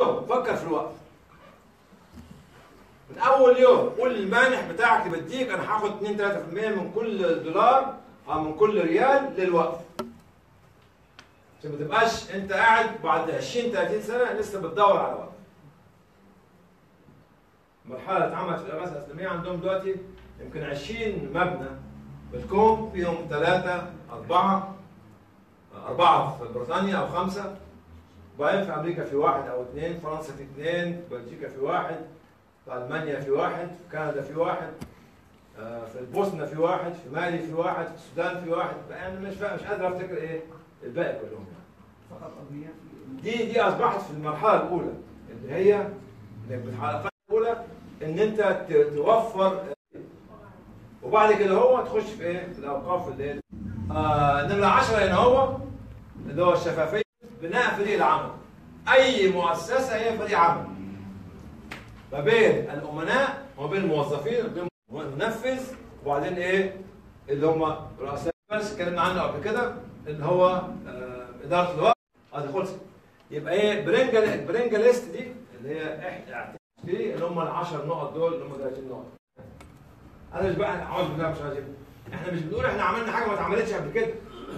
يوم فكر في الوقت من اول يوم قول للمانح بتاعك اللي بديك انا هاخد 2 3% من كل دولار او من كل ريال للوقف عشان ما تبقاش انت قاعد بعد 20 30 سنه لسه بتدور على وقف المرحله اللي اتعملت في الاغاثه الاسلاميه عندهم دلوقتي يمكن 20 مبنى بالكوم فيهم ثلاثه اربعه اربعه في بريطانيا او خمسه وبعدين في امريكا في واحد او اثنين فرنسا في اثنين بلجيكا في واحد في المانيا في واحد في كندا في واحد آه، في البوسنه في واحد في مالي في واحد في السودان في واحد انا مش فا- مش قادر افتكر ايه الباقي كلهم فقط ابنياء دي دي اصبحت في المرحله الاولى اللي هي انك بالحلقات الاولى ان انت ت- توفر وبعد كده هو تخش في ايه؟ في الاوقاف اللي هي آه نمره 10 هنا هو اللي هو الشفافيه بناء فريق العمل اي مؤسسه هي فريق عمل ما بين الامناء وما بين الموظفين وما بين المنفذ وبعدين ايه اللي هم رؤساء المجلس اتكلمنا عنه قبل كده اللي هو آه اداره الوقت هذه خلصت يبقى ايه برينجا برينجا ليست دي اللي هي احنا في اللي هم ال 10 نقط دول اللي هم 30 نقطه انا مش بقى اعوذ بالله مش عايزين احنا مش بنقول احنا عملنا حاجه ما اتعملتش قبل كده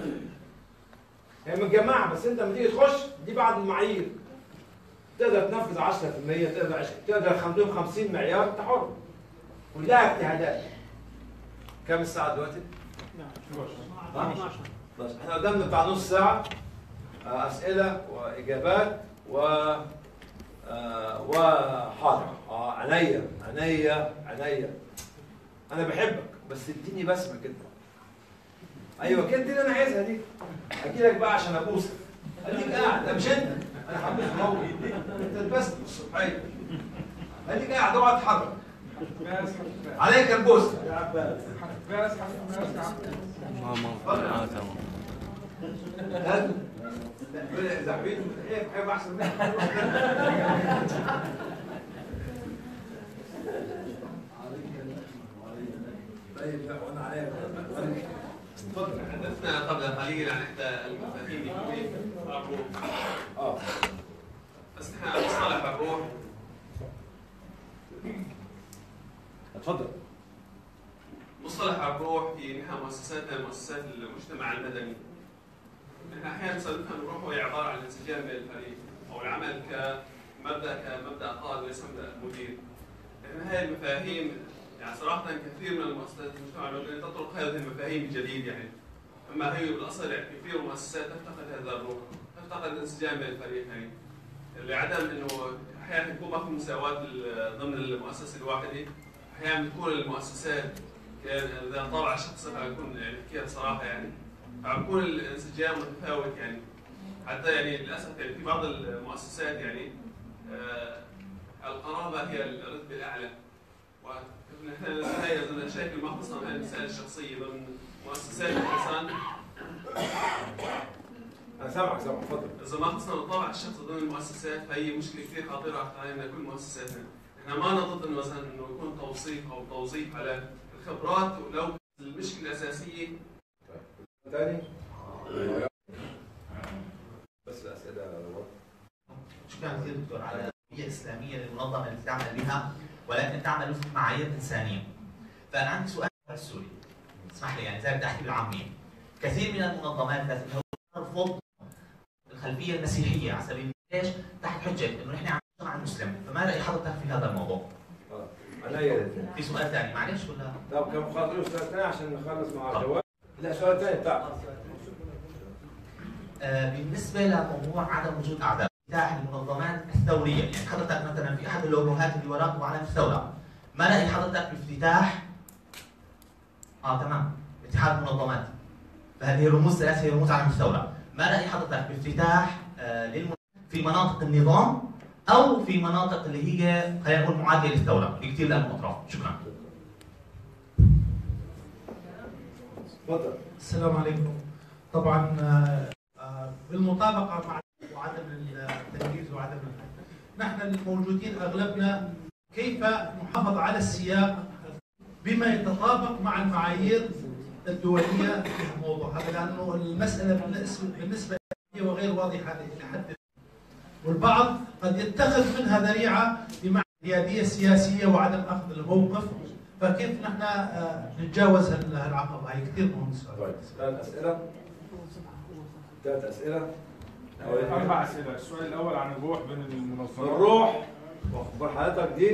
هي متجمعه بس انت لما تيجي تخش دي بعض المعايير تقدر تنفذ 10% تقدر عش- تقدر 50 50 معيار انت حر كلها اجتهادات كم الساعه دلوقتي؟ ها؟ 12 احنا قدامنا بتاع نص ساعه آه، اسئله واجابات و آه، وحاضر اه عينيا عينيا عينيا انا بحبك بس اديني بسمه كده ايوه كده دي اللي انا عايزها دي اجي لك بقى عشان ابوسك خليك قاعد ده مش انت انا حبيت الموضوع انت البسمه الصبحيه خليك قاعد اوعى تتحرك عليك البوسه يا عباس عباس عباس عباس اه تمام هل اذا حبيت ايه بحب احسن منك طيب لا وانا عليا اتفضل تحدثنا قبل قليل عن احدى المفاهيم في الروح اه بس نحن مصطلح الروح اتفضل مصطلح الروح في نحن مؤسساتنا مؤسسات المجتمع المدني نحن احيانا نستخدمها الروح وهي عباره عن الانسجام بين الفريق او العمل كمبدا كمبدا قائد وليس مبدا مدير لان هذه المفاهيم يعني صراحه كثير من المؤسسات المجتمع المدني تطرق هذه المفاهيم بجديد يعني اما هي بالاصل يعني كثير من المؤسسات تفتقد هذا الروح تفتقد الانسجام بين الفريقين لعدم انه احيانا يكون ما في مساواه ال- ضمن المؤسسه الواحده احيانا بتكون المؤسسات يعني اذا طالع شخص فيكون يعني احكيها بصراحه يعني فبكون الانسجام متفاوت يعني حتى يعني للاسف يعني في بعض المؤسسات يعني آه القرابه هي الرتبه الاعلى ونحن هاي المشاكل ما خصنا هاي المسائل الشخصيه ضمن مؤسسات الانسان انا سامعك سامعك اتفضل اذا ما خصنا الطابع الشخصي ضمن المؤسسات فهي مشكله كثير خطيره علينا كل مؤسساتنا احنا ما نضد انه مثلا انه يكون توصيف او توظيف على الخبرات ولو المشكله الاساسيه ثاني بس الاسئله شكرا كثير دكتور على الهوية الإسلامية للمنظمة التي تعمل بها ولكن تعمل وفق معايير إنسانية. فأنا عندي سؤال السوري. اسمح لي يعني زي بدي أحكي بالعامية. كثير من المنظمات ذات الهوية ترفض الخلفية المسيحية على سبيل ليش؟ تحت حجة إنه نحن عم مع المسلم، فما رأي حضرتك في هذا الموضوع؟ عليا الاثنين في سؤال ثاني معلش ولا؟ طب كم خاطر سؤال ثاني عشان نخلص مع الجواب لا سؤال ثاني بتاعك آه، بالنسبة لموضوع عدم وجود أعداء افتتاح المنظمات الثورية يعني حضرتك مثلا في أحد اللوجوهات اللي وراك هو علم الثورة ما رأي حضرتك بافتتاح اه تمام اتحاد المنظمات فهذه رموز ثلاثة هي رموز علم الثورة ما رأي حضرتك بافتتاح آه للم... في مناطق النظام أو في مناطق اللي هي خلينا نقول معادية للثورة في كثير لهم أطراف شكرا تفضل السلام عليكم طبعا آه، آه، بالمطابقه مع وعدم التمييز وعدم نحن الموجودين اغلبنا كيف نحافظ على السياق بما يتطابق مع المعايير الدوليه في الموضوع هذا لانه المساله بالنسبه بالنسبه لي وغير واضحه لحد والبعض قد يتخذ منها ذريعه بمعنى الحياديه السياسيه وعدم اخذ الموقف فكيف نحن آه، نتجاوز هال- هالعقبه هاي كثير مهم السؤال طيب ثلاث اسئله ثلاث اسئله أربع أسئلة، السؤال الأول عن الروح بين المنظمات الروح واخبار حضرتك دي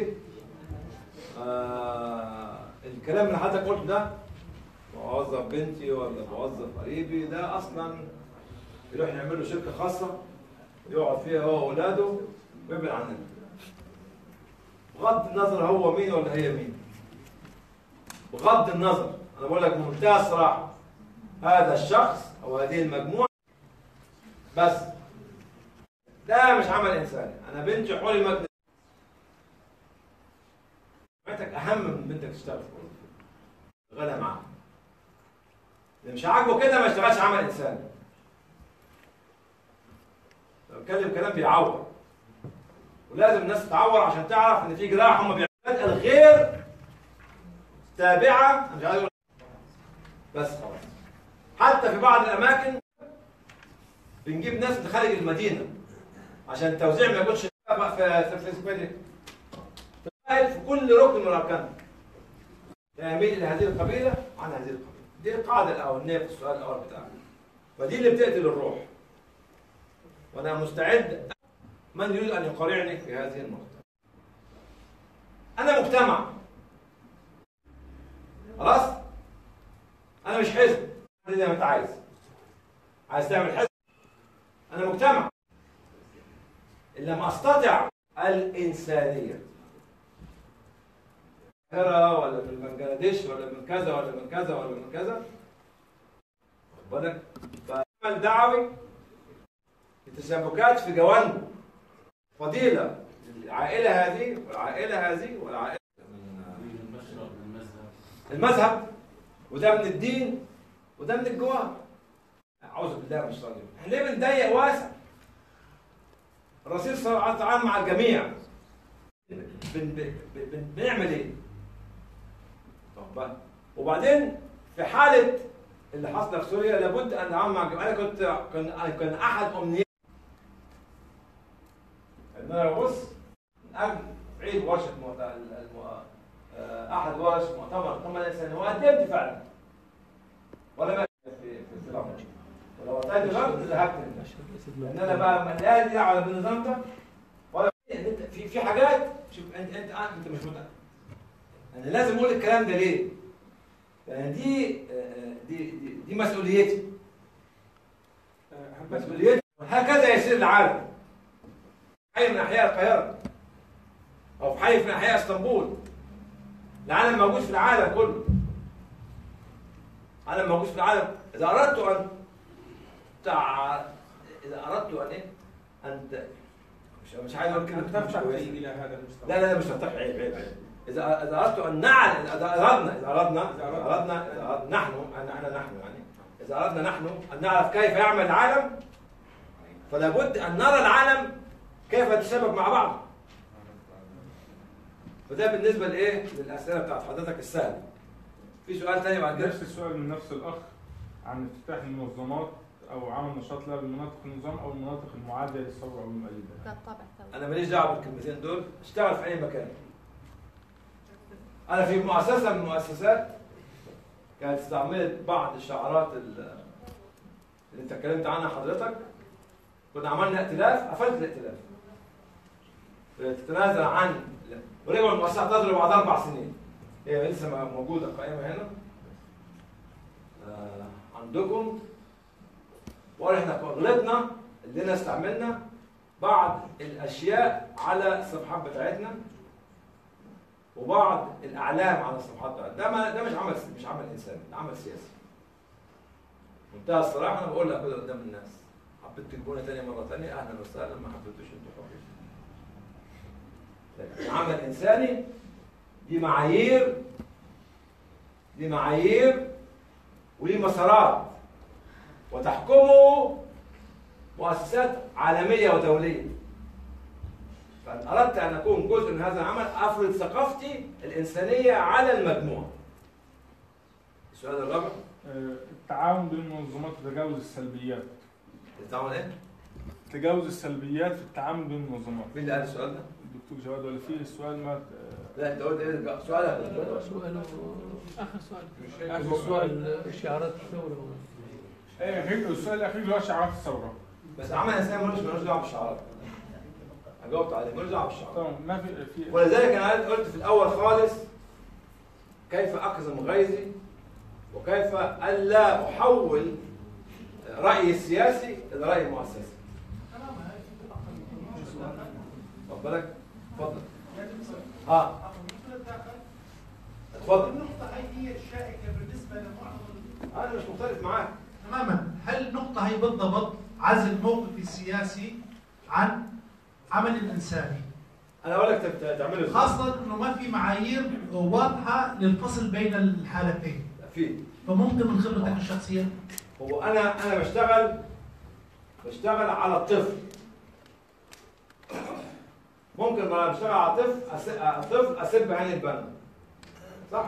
آه الكلام اللي حضرتك قلته ده بوظف بنتي ولا بوظف قريبي ده اصلا يروح يعمل له شركه خاصه يقعد فيها هو واولاده ويبعد عننا بغض النظر هو مين ولا هي مين بغض النظر انا بقول لك بمنتهى الصراحه هذا الشخص او هذه المجموعه بس ده مش عمل انساني انا بنتي حرمت بنتك اهم من بنتك تشتغل في الوظيفه شغالها معاها اللي مش عاجبه كده ما يشتغلش عمل انساني لو بتكلم كلام بيعور ولازم الناس تتعور عشان تعرف ان في جراح هم بيعملوا الغير تابعه أنا مش عايز أقول- بس خلاص حتى في بعض الاماكن بنجيب ناس من خارج المدينه عشان التوزيع ما يكونش بقى في في في في في كل ركن من الاركان يميل الى هذه القبيله عن هذه القبيله دي القاعده الاولانيه في السؤال الاول بتاعك ودي اللي بتقتل الروح وانا مستعد من يريد ان يقارعني في هذه النقطه انا مجتمع خلاص انا مش حزب زي ما انت عايز عايز تعمل حزب انا مجتمع إن لم استطع الانسانيه القاهرة ولا من بنجلاديش ولا من كذا ولا من كذا ولا من كذا واخد بالك فعمل دعوي التشابكات في جوانبه فضيلة العائلة هذه والعائلة هذه والعائلة من المذهب وده من الدين وده من الجوار أعوذ بالله من الشيطان الرجيم احنا ليه بنضيق واسع الرسول صلى الله عليه وسلم مع الجميع بن بن بن بنعمل ايه؟ طب بقى. وبعدين في حاله اللي حصل في سوريا لابد ان نتعامل مع الجميع انا كنت كان كان احد امنياتي ان انا ببص من اجل عيد ورشه مؤت- ال- الم- آه، احد ورش مؤتمر ثم الانسان وقدمت فعلا ولا ما في في في الامر ولو اتيت غلط ذهبت لان انا بقى لا لي دعوه بالنظام ده ولا يعني انت في في حاجات شوف انت انت انت مش متأكد انا لازم اقول الكلام ده ليه؟ لان دي آه، دي دي, دي مسؤوليتي مسؤوليتي هكذا يسير العالم حي من احياء القاهره او في حي من احياء اسطنبول العالم موجود في العالم كله العالم موجود في العالم اذا اردت ان تع... اذا اردت ان ايه؟ ان ت... مش مش عايز اقول كلمه ترفع كويسة. إلى هذا المستوى لا لا لا مش ترتاح عيب عيب عيب اذا اذا اردت ان نعلم اذا اردنا اذا اردنا اذا اردنا إذا أردنا نحن انا انا نحن يعني اذا اردنا نحن ان نعرف كيف يعمل العالم فلا بد ان نرى العالم كيف يتشابك مع بعض فده بالنسبه لايه للاسئله بتاعت حضرتك السهله في سؤال ثاني بعد كده نفس السؤال من نفس الأخ عن افتتاح المنظمات أو عمل نشاط لها بمناطق النظام أو المناطق المعادية للثورة أو المؤيدة بالطبع طبعا انا ماليش دعوه بالكلمتين دول اشتغل في اي مكان انا في مؤسسه من المؤسسات كانت استعملت بعض الشعارات ال- اللي انت اتكلمت عنها حضرتك كنا عملنا ائتلاف قفلت الائتلاف تتنازل عن ورجعوا المؤسسه اعتذروا بعد اربع سنين هي لسه موجوده قائمه هنا آه، عندكم وقال احنا غلطنا اللي استعملنا بعض الاشياء على الصفحات بتاعتنا وبعض الاعلام على الصفحات بتاعتنا ده ما ده مش عمل مش عمل انساني ده عمل سياسي منتهى الصراحه انا بقول لك كده قدام الناس حبيت تجيبونا تاني مره تانية اهلا وسهلا ما حبيتوش انتوا حرين لكن عمل انساني دي معايير دي معايير وليه مسارات وتحكمه مؤسسات عالمية ودولية فإن أردت أن أكون جزء من هذا العمل أفرض ثقافتي الإنسانية على المجموعة السؤال الرابع آه، التعاون بين المنظمات لتجاوز السلبيات التعاون إيه؟ تجاوز السلبيات في التعامل بين المنظمات مين اللي قال السؤال ده؟ الدكتور جواد ولا في السؤال ما لا انت قلت ايه سؤالك سؤاله اخر سؤال آخر موضوع سؤال. الشعارات الثوره ايه غير السؤال الاخير اللي هو شعارات الثوره بس عمل انسان ملوش ملوش دعوه بالشعارات انا جاوبت عليه ملوش دعوه بالشعارات طبعا ما في في ولذلك انا قلت في الاول خالص كيف اقزم غيظي وكيف الا احول رايي السياسي الى راي مؤسسي واخد بالك؟ اتفضل اه اتفضل النقطة هي هي الشائكة بالنسبة لمعظم انا مش مختلف معاك تماما هل النقطة هي بالضبط عزل الموقف السياسي عن عمل الإنساني انا اقول لك تب- تعمله ازاي؟ خاصة انه ما في معايير واضحة للفصل بين الحالتين في فممكن من خبرتك الشخصية هو انا انا بشتغل بشتغل على الطفل ممكن لما بشتغل على الطفل أس- الطفل اسب عين البنا صح؟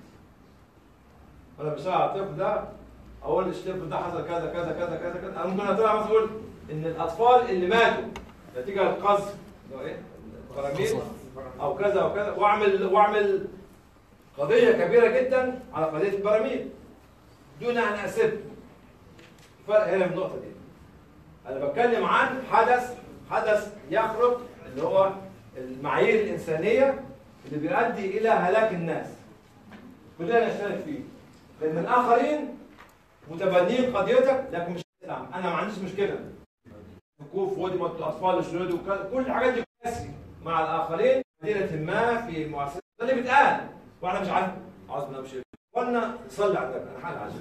وانا بشتغل على الطفل ده اقول الطفل ده حصل كذا كذا كذا كذا كذا انا ممكن اطلع مثلا اقول ان الاطفال اللي ماتوا نتيجه القذف اللي هو ايه؟ البراميل او كذا وكذا واعمل واعمل قضيه كبيره جدا على قضيه البراميل دون ان اسب الفرق هنا من النقطه دي انا بتكلم عن حدث حدث يخرج اللي هو المعايير الانسانيه اللي بيؤدي الى هلاك الناس كلنا نشترك فيه لان الاخرين متبنين قضيتك لكن مش الإسلام. انا ما عنديش مشكله وقوف ودمة الاطفال الشهود وكذا كل الحاجات دي كاسي مع الاخرين مدينه ما في مؤسسه ده اللي بيتقال واحنا مش عارف عاوز بالله مش قلنا صلي على النبي انا حال عشان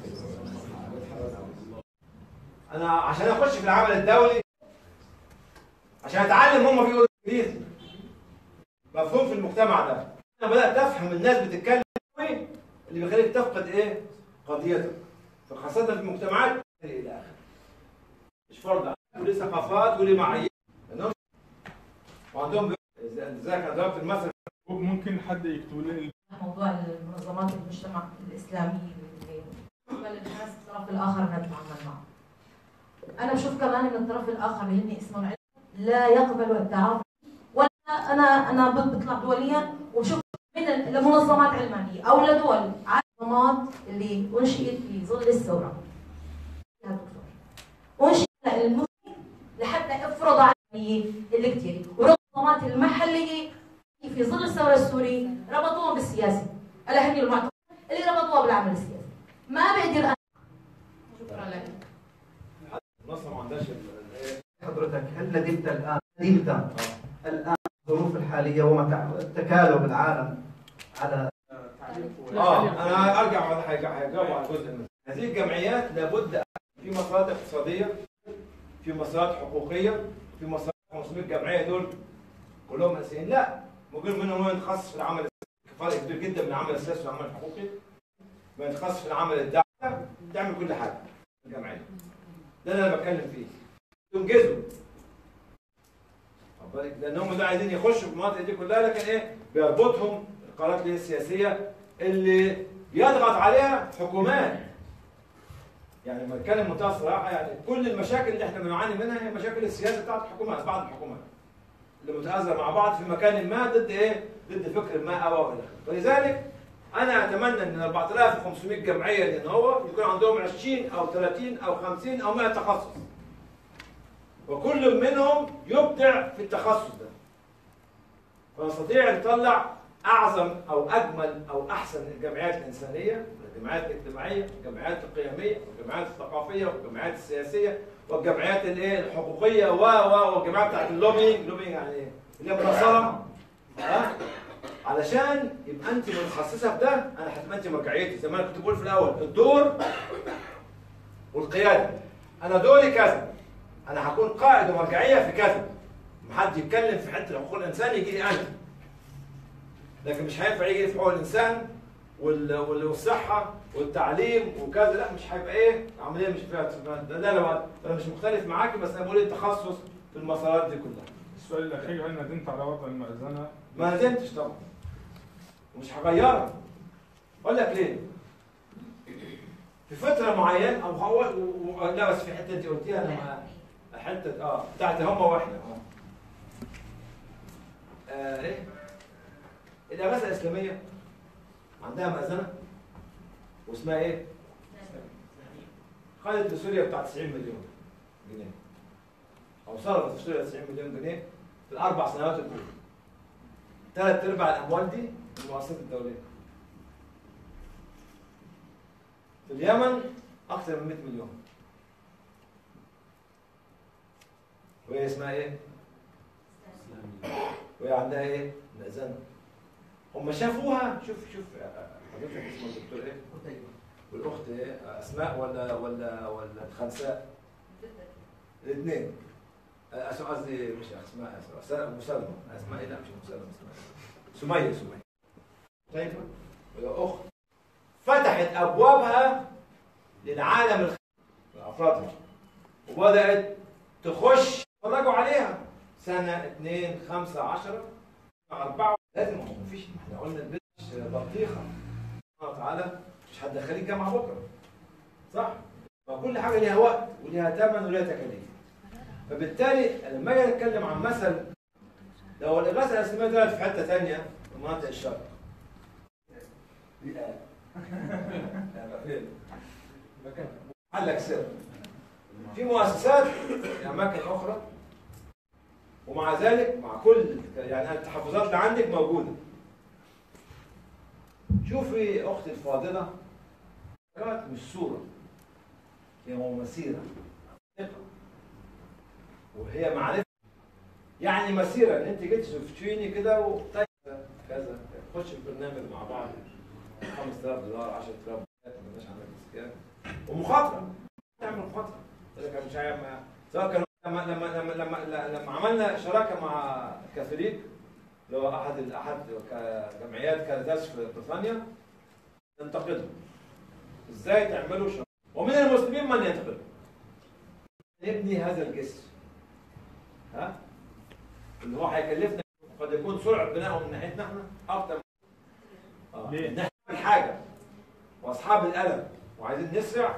انا عشان اخش في العمل الدولي عشان اتعلم هم بيقولوا انجليزي مفهوم في المجتمع ده انا بدات افهم الناس بتتكلم إيه اللي بيخليك تفقد ايه قضيتك فخاصه في المجتمعات الى اخره مش فرض عليك. وليه ثقافات وليه معايير لأنهم- وعندهم بي- ازاي انا ضربت المثل ممكن حد يكتب لي موضوع المنظمات المجتمع الإسلامي اللي بالنسبة للناس الطرف الآخر نتعامل معه. أنا بشوف كمان إن الطرف الآخر اللي هن اسمهم العلم لا يقبل التعاطي ولا أنا أنا بط- بطلع دوليا وبشوف من ال- لمنظمات علمانية أو لدول منظمات اللي أنشئت في ظل الثورة. يا دكتور. أنشئت المسلم لحتى افرض عليه الكتيري والمنظمات المحلية في ظل الثوره السوري ربطوهم بالسياسي الا هني المعتقد اللي ربطوها بالعمل السياسي ما بقدر أنا. شكرا لك مصر ما عندهاش ال- ايه حضرتك هل ندمت الآن ندمت الآن الظروف الحالية ومع تكالب العالم على اه انا ارجع على حاجه هجاوب على جزء منه هذه الجمعيات لابد أن في مسارات اقتصاديه في مسارات حقوقيه في مسارات 500 جمعيه دول كلهم اساسيين لا ممكن منهم من يتخصص في العمل السياسي فرق كبير جدا من العمل السياسي والعمل الحقوقي ما يتخصص في العمل الدعوي تعمل كل حاجه في الجمعيه ده اللي انا بتكلم فيه ينجزوا خد بالك؟ لان هم ده عايزين يخشوا في المناطق دي كلها لكن ايه بيربطهم القرارات اللي هي السياسيه اللي بيضغط عليها حكومات يعني لما نتكلم بمنتهى الصراحه يعني كل المشاكل اللي احنا بنعاني منها هي مشاكل السياسه بتاعت الحكومات بعض الحكومات اللي متآزرة مع بعض في مكان ما ضد ايه؟ ضد فكر ما او الى اخره ولذلك انا اتمنى ان 4500 جمعيه لان هو يكون عندهم 20 او 30 او 50 او 100 تخصص وكل منهم يبدع في التخصص ده ونستطيع نطلع اعظم او اجمل او احسن الجمعيات الانسانيه الجمعيات الاجتماعيه الجمعيات القيميه والجمعيات الثقافيه والجمعيات السياسيه والجمعيات الايه الحقوقيه و و والجمعيات بتاعت اللوبينج اللوبينج يعني ايه؟ اللي هي مناصره ها علشان يبقى انت متخصصه في ده انا هتبقى انت مرجعيتي زي ما انا كنت بقول في الاول الدور والقياده انا دوري كذا انا هكون قائد ومرجعيه في كذا ما حد يتكلم في حته حقوق الانسان يجي لي انا لكن مش هينفع يجي لي في حقوق الانسان وال- وال- والصحه والتعليم وكذا لا مش هيبقى ايه عمليه مش فيها ده لا لا انا مش مختلف معاكي بس انا بقول التخصص في المسارات دي كلها السؤال الاخير هل ندمت على وضع المأذنه؟ ما ندمتش طبعا ومش هغيرها اقول لك ليه في فتره معينه او هو و- و- لا بس في حته انت قلتيها انا ما حته اه بتاعت هم واحنا اه آه، ايه الاغاثه الاسلاميه عندها مأذنه واسمها ايه؟ خدت لسوريا بتاع 90 مليون جنيه او صرفت في سوريا 90 مليون جنيه في الاربع سنوات الاولى ثلاث ارباع الاموال دي من المؤسسات الدوليه في اليمن اكثر من 100 مليون وهي اسمها ايه؟ وهي عندها ايه؟ مأذنة هم شافوها شوف شوف حضرتك اسمه الدكتور ايه؟ والاخت ايه؟ اسماء ولا ولا ولا خنساء؟ الاثنين أسماء قصدي مش اسماء اسماء مسلمة اسماء إيه؟ لا مش مسلمة اسماء سمية سمية طيب وهي اخت فتحت ابوابها للعالم الخارجي لافرادها وبدات تخش يتفرجوا عليها سنه اثنين خمسه عشره اربعه لازم ما فيش احنا قلنا البيت مش بطيخه سبحانه وتعالى مش هتدخليه الجامعه بكره صح؟ فكل حاجه ليها وقت وليها ثمن وليها تكاليف فبالتالي لما اجي اتكلم عن مثل لو الاغاثه الاسلاميه طلعت في حته ثانيه في مناطق الشرق دي آه. لا، فين؟ مكان حلك سر في مؤسسات في اماكن اخرى ومع ذلك مع كل يعني التحفظات اللي عندك موجوده شوفي اختي الفاضله كانت مش صوره هي مسيره وهي معرفه يعني مسيره ان انت جيت شفتيني كده وطيب كذا خش البرنامج مع بعض 5000 دولار 10000 دولار مالناش عندك اسكان ومخاطره تعمل مخاطره يقول لك أنا مش عارف ما- سواء كان لما لما لما لما, لما عملنا شراكه مع كاثوليك اللي هو احد احد ك- جمعيات كارداس في بريطانيا ننتقدهم ازاي تعملوا شراكه ومن المسلمين من ينتقد نبني هذا الجسر ها اللي هو هيكلفنا قد يكون سرعه بنائه من ناحيتنا احنا اكتر آه. ليه؟ إن احنا نعمل حاجه واصحاب القلم وعايزين نسرع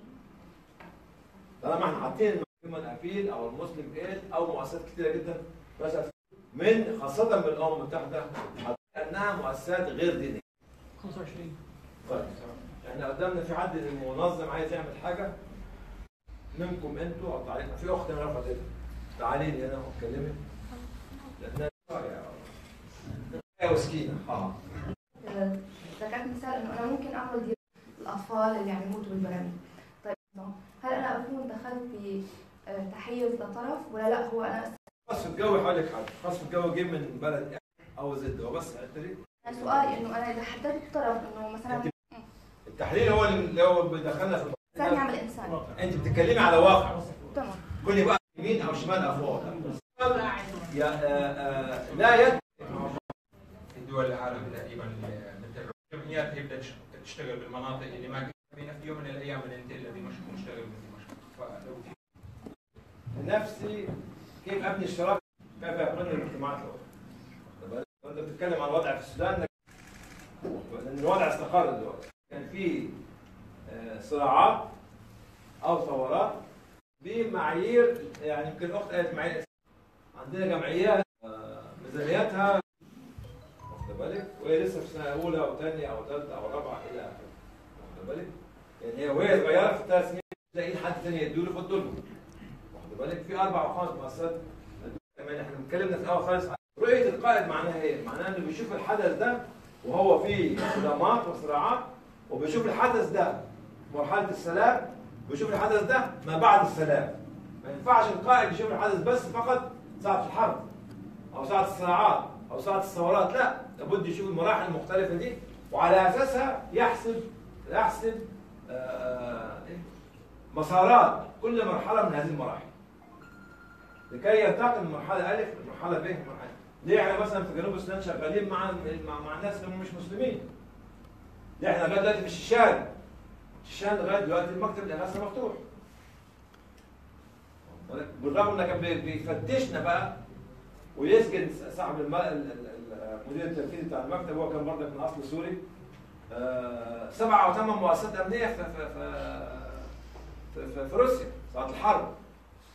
طالما احنا حاطين الهيومن ابيل او المسلم ايد او مؤسسات كتيره جدا بس من خاصه من الامم المتحده حاطين انها مؤسسات غير دينيه 25 طيب احنا قدامنا في حد منظم عايز يعمل حاجه منكم انتوا او تعالي في اخت انا رفعت ايدها تعالي لي هنا واتكلمي لان يا مسكينه اه ذكرت مثال انه انا ممكن اعمل دي الاطفال اللي عم يموتوا بالبرامج طيب هل انا اكون دخلت بتحيز لطرف ولا لا هو انا خصف الجو هقول لك حاجه خصف الجو جه من بلد او زد هو بس التحليل أنا سؤالي انه انا اذا حددت طرف انه مثلا التحليل هو اللي هو بيدخلنا في انسان يعمل انسان انت بتتكلمي على واقع تمام كل يبقى يمين او شمال او فوق يا آه، آه، لا يد في دول العالم تقريبا مثل الجمعيات هي بدها تش- تشتغل بالمناطق اللي ما كانت فينا في يوم من الايام الانتل دمشق مشتغل من دمشق فلو في نفسي كيف ابني الشراكه كيف يقنن المجتمعات الاخرى انت بتتكلم عن الوضع في السودان لان الوضع استقر دلوقتي كان في آه، صراعات او ثورات بمعايير يعني يمكن الاخت قالت معايير عندنا جمعيات آه، ميزانيتها واخد بالك وهي لسه في سنه اولى او ثانيه او ثالثه او رابعه الى اخره واخد بالك يعني هي وهي صغيره في ثلاث سنين تلاقي حد ثاني يديله فضله واخد بالك في اربع او خمس مؤسسات كمان احنا اتكلمنا في الاول خالص عن رؤيه القائد معناها ايه؟ معناها انه بيشوف الحدث ده وهو فيه صدامات وصراعات وبيشوف الحدث ده في مرحله السلام وبيشوف الحدث ده ما بعد السلام ما ينفعش القائد يشوف الحدث بس فقط ساعه الحرب او ساعه الصراعات او ساعه الثورات لا لابد يشوف المراحل المختلفه دي وعلى اساسها يحسب يحسب آه، إيه؟ مسارات كل مرحله من هذه المراحل لكي ينتقل من مرحله الف لمرحله ب لمرحله ليه احنا مثلا في جنوب السودان شغالين مع مع, مع الناس اللي هم مش مسلمين ليه احنا لغايه دلوقتي في الشيشان الشيشان لغايه دلوقتي المكتب الاغاثه مفتوح بالرغم انه كان بي- بيفتشنا بقى ويسجن صاحب الم... ال- ال- ال- المدير التنفيذي بتاع المكتب هو كان برضك من اصل سوري آه، سبعة او ثمان مؤسسات امنيه في في في, في, في, في روسيا ساعه الحرب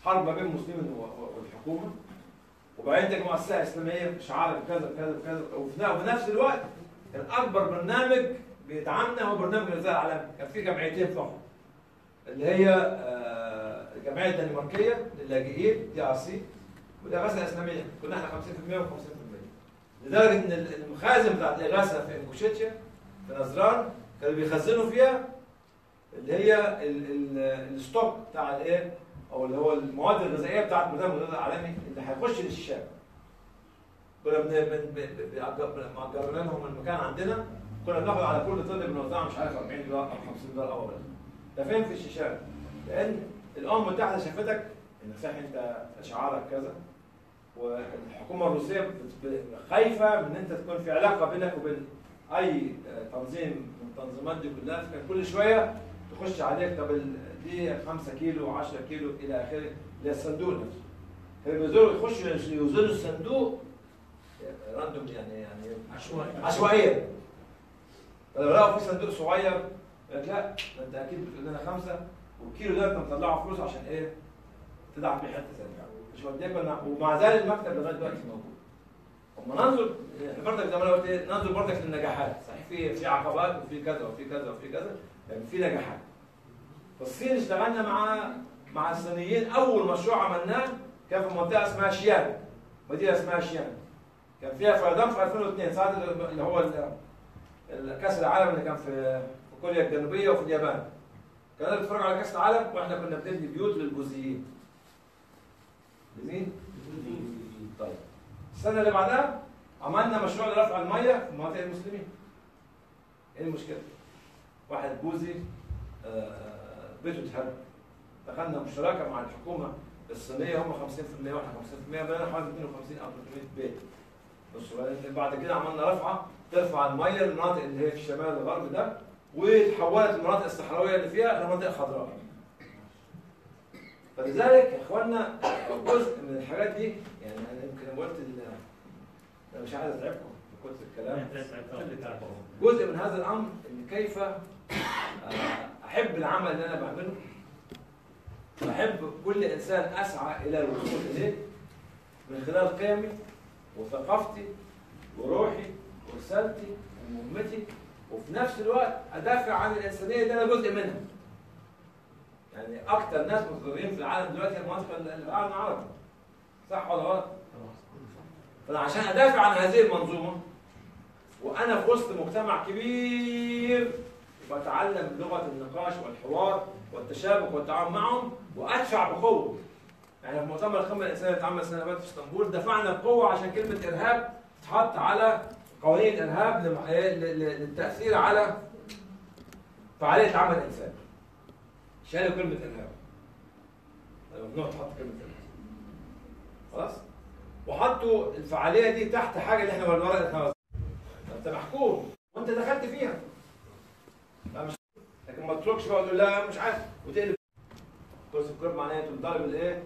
حرب ما بين المسلمين و- و- والحكومه وبعدين تجي مؤسسه اسلاميه شعار كذا كذا كذا وفي ن- وفي نفس الوقت كان اكبر برنامج بيدعمنا هو برنامج الغذاء العالمي كان في جمعيتين فقط اللي هي آه، الجمعيه الدنماركيه للاجئين دي ار سي والاغاثه الاسلاميه كنا احنا 50% و50% لدرجه ان المخازن بتاعت الاغاثه في انكوشيتشا في نزران كانوا بيخزنوا فيها اللي هي ال- ال- الستوك بتاع الايه او اللي هو المواد الغذائيه بتاعت برنامج الغذاء العالمي اللي هيخش للشام كنا بن- بن- بن- بنأجر مأجر لهم المكان عندنا كنا بناخد على كل طن بنوزعه مش عارف 40 دولار او 50 دولار او أقل. ده فين في الشيشان؟ لان الامم المتحده شافتك انك صحيح انت شعارك كذا والحكومه الروسيه بت- ب- خايفه من ان انت تكون في علاقه بينك وبين اي تنظيم من التنظيمات دي كلها فكان كل شويه تخش عليك طب ال- دي 5 كيلو 10 كيلو الى اخره اللي هي الصندوق نفسه كانوا بينزلوا يخشوا يوزنوا الصندوق راندوم يعني يعني عشوائي. عشوائيا فلو لقوا في صندوق صغير يقول لك لا ده انت اكيد بتقول لنا خمسه والكيلو ده انت مطلعه فلوس عشان ايه؟ تدعم بيه حته ثانيه مش وديك ولا- ومع ذلك المكتب لغايه دلوقتي موجود اما ننظر احنا برضك زي ما انا قلت ايه ننظر برضك للنجاحات صحيح في في عقبات وفي كذا وفي كذا وفي كذا لكن في نجاحات فالصين اشتغلنا مع مع الصينيين اول مشروع عملناه كان في منطقه اسمها شيان مدينه اسمها شيان كان فيها فيضان في 2002 ساعه اللي هو ال- ال- كاس العالم اللي كان في في كوريا الجنوبيه وفي اليابان كانوا بيتفرجوا على كاس العالم واحنا كنا بنبني بيوت للبوذيين لمين؟ طيب السنه اللي بعدها عملنا مشروع لرفع الميه في مناطق المسلمين ايه المشكله؟ واحد بوذي آه، بيته اتهد دخلنا مشتركه مع الحكومه الصينيه هم 50% واحنا 50% بقينا حوالي 250 او 300 بيت بص وبعدين بعد كده عملنا رفعه ترفع الميه للمناطق اللي هي في الشمال الغرب ده وتحولت المناطق الصحراويه اللي فيها لمناطق خضراء فلذلك يا اخوانا جزء من الحاجات دي يعني انا يمكن قلت ال- انا مش عايز اتعبكم في كتر الكلام جزء من هذا الامر ان كيف آه، احب العمل اللي انا بعمله واحب كل انسان اسعى الى الوصول اليه من خلال قيمي وثقافتي وروحي ورسالتي ومهمتي وفي نفس الوقت ادافع عن الانسانيه اللي انا جزء منها. يعني اكثر ناس متضررين في العالم دلوقتي المنطقه اللي في العالم العربي. صح ولا غلط؟ فانا عشان ادافع عن هذه المنظومه وانا في وسط مجتمع كبير وبتعلم لغه النقاش والحوار والتشابك والتعاون معهم وادفع بقوه. يعني في مؤتمر القمه الانسانيه اللي اتعمل السنه اللي فاتت في اسطنبول دفعنا بقوه عشان كلمه ارهاب تحط على قوانين الارهاب لم- إيه، ل- ل- للتاثير على فعاليه العمل الانساني. شالوا كلمه ارهاب. ممنوع تحط كلمه ارهاب. خلاص؟ وحطوا الفعاليه دي تحت حاجه اللي احنا الورقه اللي احنا انت محكوم وانت دخلت فيها. لا مش لكن ما تتركش بقى وتقول لا مش عارف وتقلب كورس الكلاب معناه تقوم ضارب الايه؟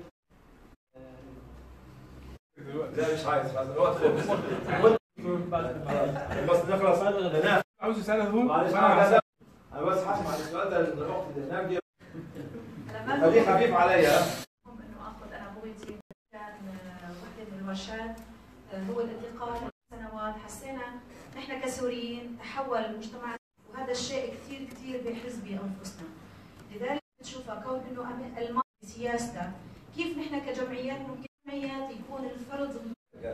لا مش عايز خلاص الوقت خلص بس نخلص ننام عاوز يسأله هو معلش أنا انا انا بس هسمع السؤال ده لان الاخت اللي هناك دي أنا ما خليه خفيف عليا ها؟ انه اخذ انا بغيتي كان آه، وحده من الورشات آه، هو الانتقال سنوات حسينا نحن كسوريين تحول المجتمع وهذا الشيء كثير كثير بيحز بانفسنا لذلك بتشوفها كون انه أم- الماضي سياسته كيف نحن كجمعيات ممكن جمعيات يكون الفرض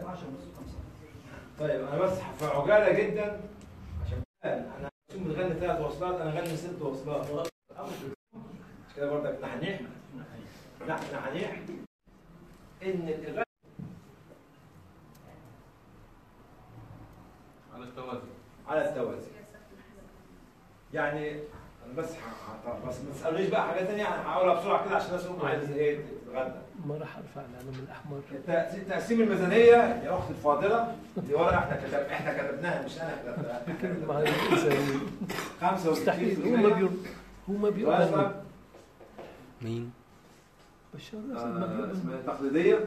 طيب انا بس في عجاله جدا عشان انا شو بنغني ثلاث وصلات انا غني ست وصلات مش كده برضك نحنيح نحن نحنيح ان الاغاني على التوازي على التوازي يعني انا بس ح- ح- بس ما تسالونيش بقى حاجات ثانيه انا هقولها بسرعه كده عشان الناس تقوم عايزه ايه تتغدى ما راح ارفع العلم الاحمر التقسيم- تقسيم الميزانيه يا اختي الفاضله دي ورقه احنا كتب احنا كتبناها مش انا كتبتها إحنا مع كتبناها. الانسانيه 65% مستحيل هو ما بير هو ما بيؤمن واسمة مين؟ بشار الاسد ما آه، بيؤمن اسمها تقليديه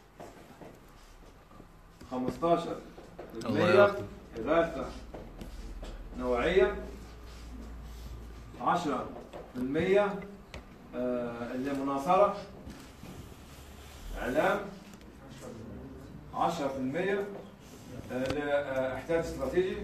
15 الله ياخده إغاثة نوعية 10% آه، اللي مناصرة اعلام 10% لاحتياج استراتيجي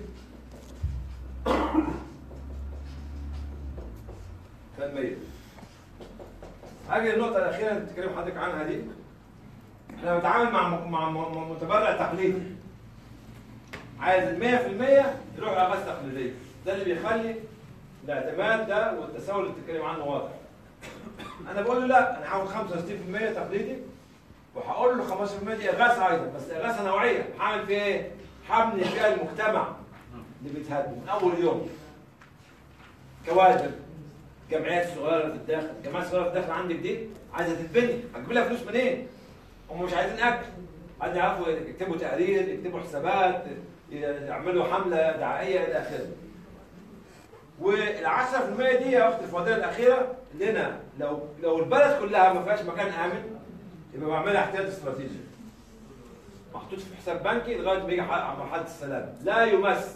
تنمية هاجي النقطة الأخيرة اللي بتتكلم حضرتك عنها دي احنا بنتعامل مع مع مع متبرع تقليدي عايز ال 100% يروح لأغاثة تقليدية ده اللي بيخلي الاعتماد ده والتساؤل اللي بتتكلم عنه واضح انا بقول له لا انا هاخد 65% تقليدي وهقول له 15% دي اغاثه ايضا بس اغاثه نوعيه هعمل فيها ايه؟ هبني فيها المجتمع اللي بيتهدم من اول يوم كوادر جمعيات صغيره في الداخل الجمعيات الصغيره في الداخل عندك دي عايزه تتبني هتجيب لها فلوس منين؟ هم مش عايزين اكل عايزين يعرفوا يكتبوا تقارير يكتبوا حسابات يعملوا حمله دعائيه الى اخره وال 10% دي يا اختي الفضيله الاخيره لنا لو لو البلد كلها ما فيهاش مكان امن يبقى بعملها احتياط استراتيجي محطوط في حساب بنكي لغايه ما يجي ح- مرحله السلام لا يمس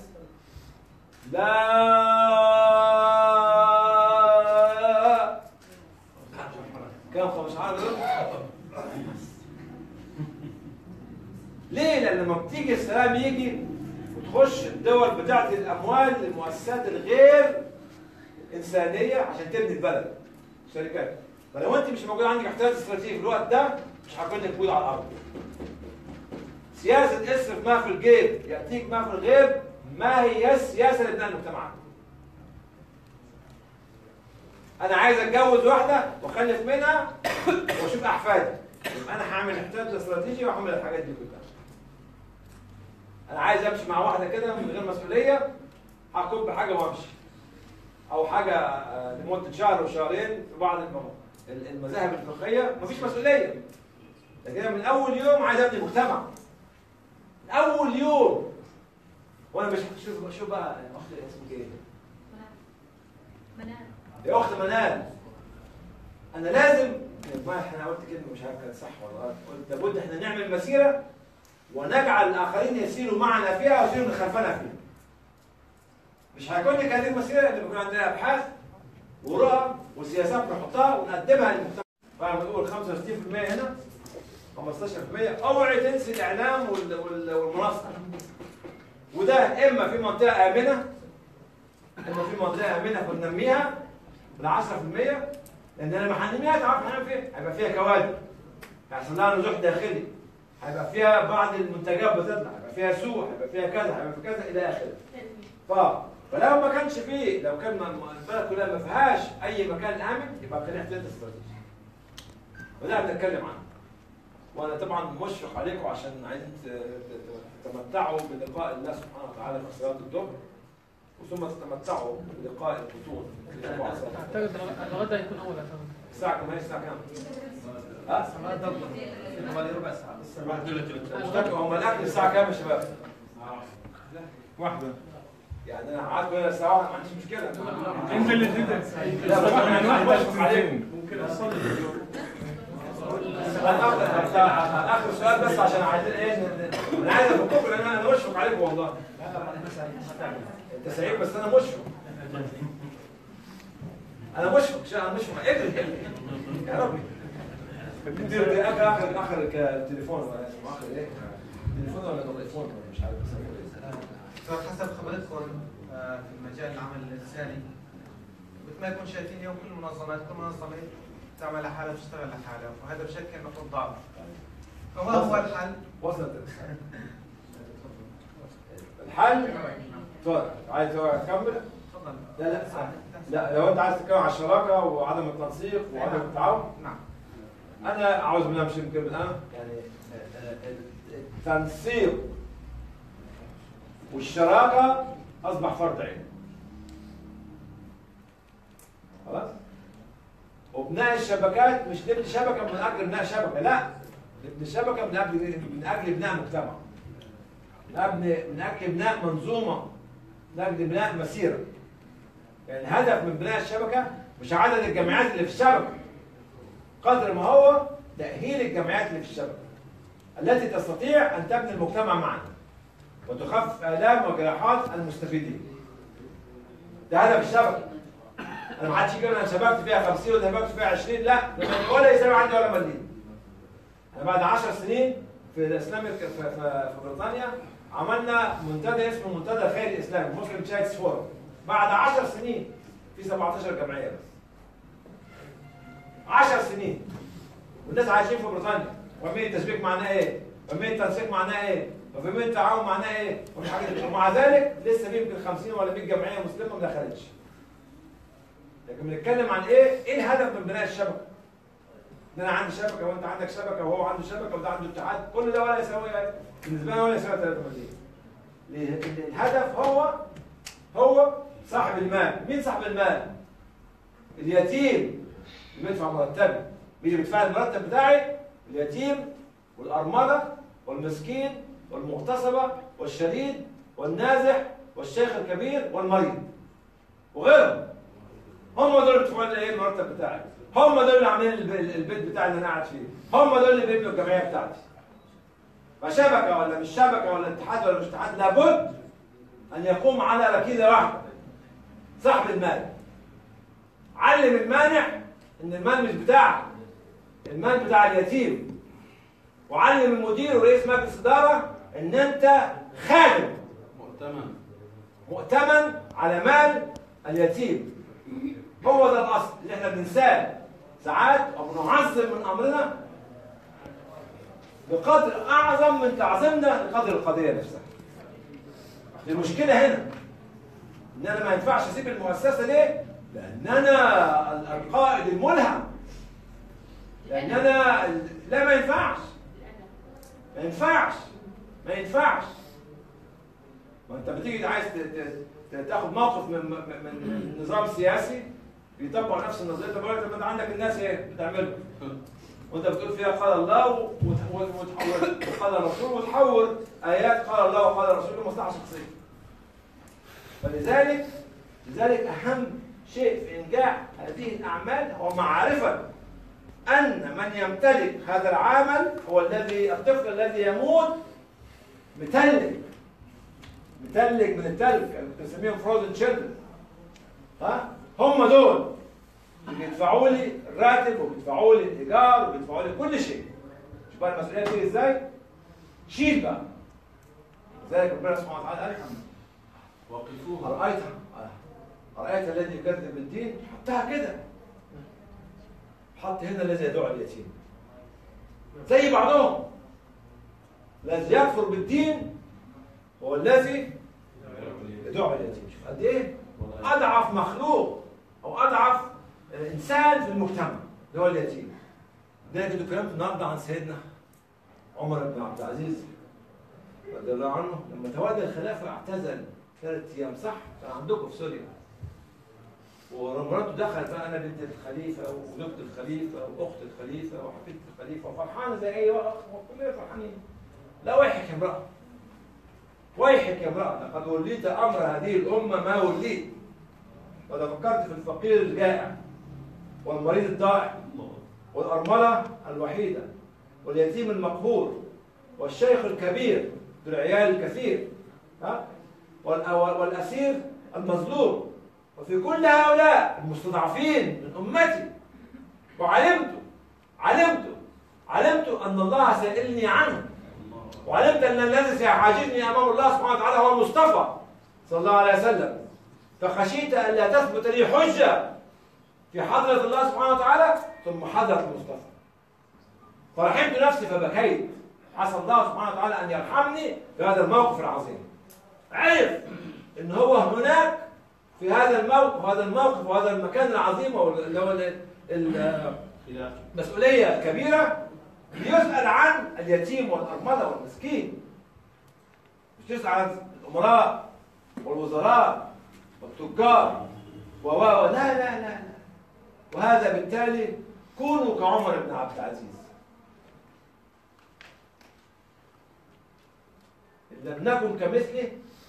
لا كم 15 دول؟ ليه؟ لان لما بتيجي السلام يجي وتخش الدول بتاعت الاموال للمؤسسات الغير انسانيه عشان تبني البلد شركات فلو انت مش موجود عندك احتياط استراتيجي في الوقت ده مش هيكون لك وجود على الارض سياسه اصرف ما في الجيب ياتيك ما في الغيب ما هي السياسه لبناء المجتمعات انا عايز اتجوز واحده واخلف منها واشوف احفادي يبقى انا هعمل احتياط استراتيجي واعمل الحاجات دي كلها انا عايز امشي مع واحده كده من غير مسؤوليه هكب حاجه وامشي او حاجه آه، لمده شهر وشهرين في بعض الم- ال- المذاهب الفقهيه مفيش مسؤوليه لكن أنا من اول يوم عايز ابني مجتمع من اول يوم وانا مش شوف شوف بقى يا اختي اسمك ايه؟ منال يا اخت منال انا لازم ما احنا قلت كلمه مش عارف كانت صح ولا غلط قلت لابد احنا نعمل مسيره ونجعل الاخرين يسيروا معنا فيها ويسيروا من خلفنا فيها مش هيكون لك هذه المسيره اللي بيكون عندنا ابحاث ورؤى وسياسات نحطها ونقدمها للمجتمع فانا بقول 65% هنا 15% اوعي تنسي الاعلام وال- وال- والمنصه وده اما في منطقه امنه اما في منطقه امنه فننميها بال 10% لان لما هننميها تعرف هنعمل فيها هيبقى فيها كوادر هيحصل لها نزوح داخلي هيبقى فيها بعض المنتجات بتطلع هيبقى فيها سوق هيبقى فيها كذا هيبقى فيها كذا الى اخره ف فلو ما كانش فيه لو كان م- م- البلد كلها ما فيهاش اي مكان امن يبقى كان احتياط استراتيجي وده بنتكلم عنه وانا طبعا مشفق عليكم عشان عايزين ت- ت- تتمتعوا بلقاء الله سبحانه وتعالى في صلاه الظهر وثم تتمتعوا بلقاء البطون في الأربع صلوات. اعتقد الغداء يكون اول اعتقد الساعه كم هي الساعه كام؟ ها؟ حوالي ربع ساعة اشتكوا هم الاكل الساعه كام يا شباب؟ واحدة يعني انا قعدت هنا الساعه واحدة، ما عنديش مشكله انت اللي اديتك لا بس من انا واحدة بشفق عليكم ممكن اصلي انا اخر اخر سؤال بس عشان عايزين ايه ن- ن- انا عايز افككم لان انا مشفق عليكم والله انت سعيد بس انا مشفق انا مشفق شو انا مشفق اجري اجري يا ربي دي اخر اخر اخر التليفون ولا اسمه اخر ايه؟ تليفون ولا تليفون ولا مش عارف بسميه ايه فحسب خبرتكم آه، في المجال العمل الإنساني مثل ما يكون شايفين اليوم كل المنظمات كل منظمة تعمل لحالها وتشتغل لحالها وهذا بشكل نقطة ضعف فما هو الحل؟ وصلت الحل تفضل عايز تكمل؟ تفضل لا لا لا لو انت عايز تتكلم على الشراكه وعدم التنسيق وعدم التعاون نعم انا عاوز بالله مش يمكن الان يعني آه، آه، التنسيق والشراكه اصبح فرض عين خلاص وبناء الشبكات مش نبني شبكه من اجل بناء شبكه لا نبني شبكه من اجل من اجل بناء مجتمع من اجل من اجل بناء منظومه من اجل بناء مسيره يعني الهدف من بناء الشبكه مش عدد الجامعات اللي في الشبكه قدر ما هو تأهيل الجمعيات اللي في الشبكة التي تستطيع أن تبني المجتمع معا وتخفف آلام وجراحات المستفيدين ده هدف الشبكة أنا ما حدش يقول أنا شبكت فيها 50 ولا شبكت فيها 20 لا ده ولا يساوي عندي ولا مليم احنا بعد 10 سنين في الاسلامي في, في, في بريطانيا عملنا منتدى اسمه منتدى الخير الاسلامي مسلم تشايتس فورم بعد 10 سنين في 17 جمعيه بس 10 سنين والناس عايشين في بريطانيا وفاهمين التشبيك معناه ايه؟ وفاهمين التنسيق معناه ايه؟ وفاهمين التعاون معناه ايه؟ ومش حاجه دي. ومع ذلك لسه في يمكن 50 ولا 100 جمعيه مسلمه ما دخلتش. لكن بنتكلم عن ايه؟ ايه الهدف من بناء الشبكه؟ ان انا عندي شبكه وانت عندك شبكه وهو عنده شبكه وده عنده اتحاد كل ده ولا يساوي بالنسبه لنا ولا يساوي 3 مليون. ليه؟ الهدف هو هو صاحب المال، مين صاحب المال؟ اليتيم اللي بيدفع مرتبه بيجي بيدفع المرتب بتاعي اليتيم والأرملة والمسكين والمغتصبة والشريد والنازح والشيخ الكبير والمريض وغيرهم هم دول اللي بيدفعوا لي ايه المرتب بتاعي هم دول اللي عاملين الب- البيت بتاعي اللي انا قاعد فيه هم دول اللي بيبنوا الجمعيه بتاعتي فشبكه ولا مش شبكه ولا اتحاد ولا مش اتحاد لابد ان يقوم على ركيزه واحده صاحب المال علم المانع ان المال مش بتاعك المال بتاع اليتيم وعلم المدير ورئيس مجلس اداره ان انت خادم مؤتمن مؤتمن على مال اليتيم هو ده الاصل اللي احنا بننساه ساعات او بنعظم من امرنا بقدر اعظم من تعظيمنا لقدر القضيه نفسها المشكله هنا ان انا ما ينفعش اسيب المؤسسه ليه؟ لان انا ال- القائد الملهم لان انا لا ما ينفعش ما ينفعش ما ينفعش ما انت بتيجي عايز ت- ت- ت- تاخد موقف من من من نظام سياسي بيطبق نفس النظريه طب انت انت عندك الناس ايه بتعمله وانت بتقول فيها قال الله وت- وت- وتحول وقال الرسول وتحول ايات قال الله وقال الرسول لمصلحه شخصيه فلذلك لذلك اهم شيء في انجاح هذه الاعمال هو معرفه ان من يمتلك هذا العمل هو الذي الطفل الذي يموت متلج متلج من التلج بنسميهم فروزن تشيلدرن ها هم دول اللي بيدفعوا لي الراتب وبيدفعوا لي الايجار وبيدفعوا لي كل شيء شوف بقى المسؤوليه تيجي ازاي شيل بقى لذلك ربنا سبحانه وتعالى قال وقفوه أرأيت أرأيت الذي يكذب بالدين حطها كده حط هنا الذي يدعو اليتيم زي بعضهم الذي يكفر بالدين هو الذي يدعو اليتيم شوف قد ايه اضعف مخلوق او اضعف انسان في المجتمع اللي هو اليتيم ده كنت اتكلمت النهارده عن سيدنا عمر بن عبد العزيز رضي الله عنه لما تولى الخلافه اعتزل ثلاث ايام صح؟ كان عندكم في سوريا ومراته دخلت بقى انا بنت الخليفه وزوجة الخليفه واخت الخليفه وحفيده الخليفه وفرحانه زي اي اخ وكلنا فرحانين لا ويحك يا امراه ويحك يا امراه لقد وليت امر هذه الامه ما وليت وإذا فكرت في الفقير الجائع والمريض الضائع والأرملة الوحيدة واليتيم المقهور والشيخ الكبير ذو العيال الكثير ها والأ- والأسير المظلوم وفي كل هؤلاء المستضعفين من أمتي وعلمت علمت علمت أن الله سائلني عنه وعلمت أن الذي سيحاججني أمام الله سبحانه وتعالى هو المصطفى صلى الله عليه وسلم فخشيت ألا تثبت لي حجة في حضرة الله سبحانه وتعالى ثم حضرة المصطفى فرحمت نفسي فبكيت عسى الله سبحانه وتعالى أن يرحمني في هذا الموقف العظيم عرف أن هو هناك في هذا الموقف وهذا الموقف وهذا المكان العظيم اللي هو ال- ال- المسؤولية الكبيرة يسأل عن اليتيم والأرملة والمسكين مش يسأل عن الأمراء والوزراء والتجار و و- لا لا لا لا وهذا بالتالي كونوا كعمر بن عبد العزيز إن لم نكن كمثله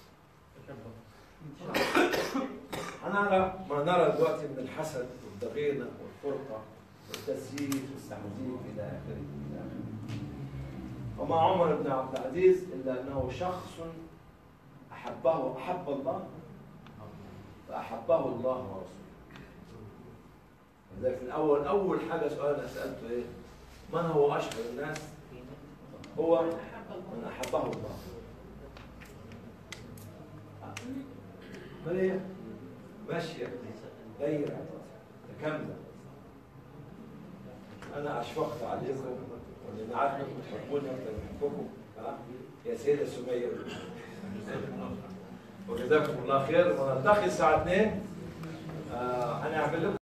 هنرى ما نرى دلوقتي من الحسد والضغينة والفرقة والتسييس والتحزين إلى آخره إلى آخره وما عمر بن عبد العزيز إلا أنه شخص أحبه أحب الله فأحبه الله ورسوله لذلك في الأول أول حاجة سؤال أنا سألته إيه؟ من هو أشهر الناس هو من احبه الله مالية ماشية دايرة كاملة أنا أشفقت عليكم وأنا عارف إنكم تحبوني أكتر من حبكم ها؟ يا سيدة سمية وجزاكم الله خير ونلتقي الساعة 2 آه، أنا هعمل لكم